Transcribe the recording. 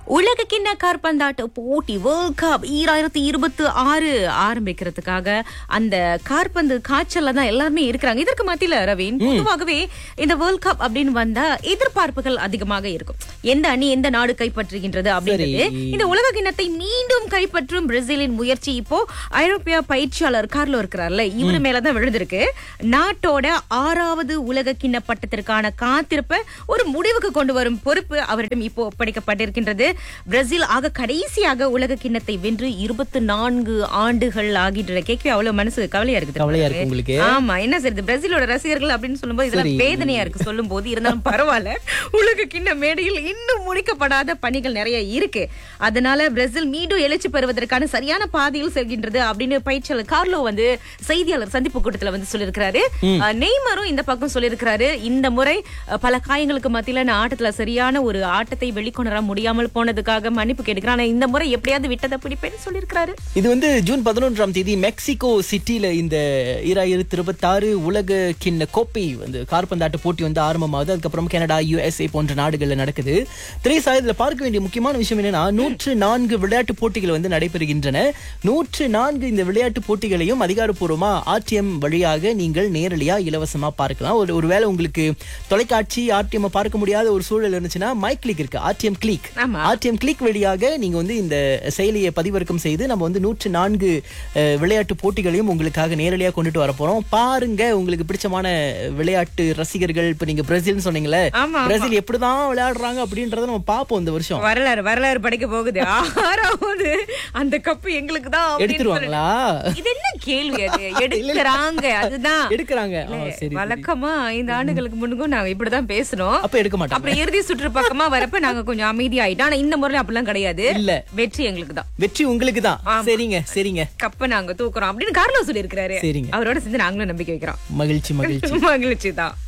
உலக கிண்ண காற்பந்தாட்ட போட்டி வேர்ல்ட் கப் ஈராயிரத்தி இருபத்தி ஆறு ஆரம்பிக்கிறதுக்காக அந்த காற்பந்து காய்ச்சல்ல தான் எல்லாருமே இருக்கிறாங்க இதற்கு மத்தியில ரவீன் பொதுவாகவே இந்த வேர்ல்ட் கப் அப்படின்னு வந்தா எதிர்பார்ப்புகள் அதிகமாக இருக்கும் எந்த அணி எந்த நாடு கைப்பற்றுகின்றது அப்படின்றது இந்த உலக கிண்ணத்தை மீண்டும் கைப்பற்றும் பிரேசிலின் முயற்சி இப்போ ஐரோப்பிய பயிற்சியாளர் கார்லோ இருக்கிறார்ல இவரு மேலதான் விழுந்திருக்கு நாட்டோட ஆறாவது உலக கிண்ண பட்டத்திற்கான காத்திருப்பை ஒரு முடிவுக்கு கொண்டு வரும் பொறுப்பு அவரிடம் இப்போ ஒப்படைக்கப்பட்டிருக்கின்றது பிரேசில் ஆக கடைசியாக உலக கிண்ணத்தை வென்று இருபத்தி நான்கு ஆண்டுகள் ஆகின்றன கேட்கவே அவ்வளவு மனசு கவலையா இருக்குது கவலையா இருக்கு உங்களுக்கு ஆமா என்ன சரி பிரேசிலோட ரசிகர்கள் அப்படின்னு சொல்லும்போது இதெல்லாம் வேதனையா இருக்கு சொல்லும் போது இருந்தாலும் பரவாயில்ல உலக கிண்ண மேடையில் இன்னும் முடிக்கப்படாத பணிகள் நிறைய இருக்கு அதனால பிரேசில் மீண்டும் எழுச்சி பெறுவதற்கான சரியான பாதையில் செல்கின்றது அப்படின்னு பயிற்சியாளர் கார்லோ வந்து செய்தியாளர் சந்திப்பு கூட்டத்துல வந்து சொல்லியிருக்கிறாரு அஹ், நெய்மரும் இந்த பக்கம் சொல்லியிருக்கிறாரு இந்த முறை அஹ், பல காயங்களுக்கு மத்தியில நான் ஆட்டத்துல சரியான ஒரு ஆட்டத்தை வெளிக்கொணர முடியாமல் போனதுக்காக மன்னிப்பு கேட்டுக்கிறேன் ஆனா இந்த முறை எப்படியாவது விட்டதை பிடிப்பேன்னு சொல்லியிருக்கிறாரு இது வந்து ஜூன் பதினொன்றாம் தேதி மெக்சிகோ சிட்டில இந்த ஈராயிரத்தி இருபத்தாறு உலக கிண்ண கோப்பை வந்து கார்பந்தாட்ட போட்டி வந்து ஆரம்பமாகுது அதுக்கப்புறம் கனடா யுஎஸ்ஏ போன்ற நாடுகள்ல நடக்குது திரைசா இதுல பார்க்க வேண்டிய முக்கியமான விஷயம் என்னன்னா நூற்று நான்கு விளையாட்டு போட்டிகள் வந்து நடைபெறுகின்றன நூற்று நான்கு இந்த விளையாட்டு போட்டிகளையும் அதிகாரப்பூர்வமா ஆர்டிஎம் வழியாக நீங்கள் நேரடியா இலவசமா பார்க்கலாம் ஒரு ஒருவேளை உங்களுக்கு தொலைக்காட்சி ஆர்டிஎம் பார்க்க முடியாத ஒரு சூழல் இருந்துச்சுன்னா மை கிளிக் இருக்கு ஆர்டிஎம் கிளிக் ஆமா. ஆர்டிஎம் கிளிக் வழியாக நீங்க வந்து இந்த செயலியை பதிவிறக்கம் செய்து நம்ம வந்து நூற்று நான்கு அஹ், விளையாட்டு போட்டிகளையும் உங்களுக்காக நேரடியாக கொண்டுட்டு வர போறோம் பாருங்க உங்களுக்கு பிடிச்சமான விளையாட்டு ரசிகர்கள் இப்ப நீங்க பிரேசில்னு சொன்னீங்களே ஆமா, பிரேசில் எப்படிதான் விளையாடுறாங்க அப்படின்றத நம்ம பார்ப்போம் இந்த வருஷம் வரலாறு வரலாறு படிக்க போகுது ஆறாவது அந்த கப்பு எங்களுக்கு தான் அப்படின்னு எடுத்துருவாங்களா சொல்லி- இது என்ன கேள்வி அது எடுக்கிறாங்க அதுதான் எடுக்கிறாங்க ஆ, சரி சரி. வழக்கமா ஐந்து ஆண்டுகளுக்கு முன்னுக்கும் நாங்க இப்படிதான் பேசணும் அப்ப எடுக்க மாட்டாங்க அப்புறம் இறுதி சுற்று பக்கமா வரப்ப நாங்க கொஞ்சம் அமைதியாயிட்டோம் ஆனா இந்த முறை அப்படிலாம் கிடையாது இல்ல. வெற்றி எங்களுக்கு தான் வெற்றி உங்களுக்கு தான் சரிங்க சரிங்க கப்ப நாங்க தூக்குறோம் அப்படின்னு கார்லோ சொல்லி இருக்கிறாரு சரிங்க. அவரோட சேர்ந்து நாங்களும் நம்பிக்கை வைக்கிறோம் மகிழ்ச்சி மகிழ்ச்சி மகிழ்ச்சி தான்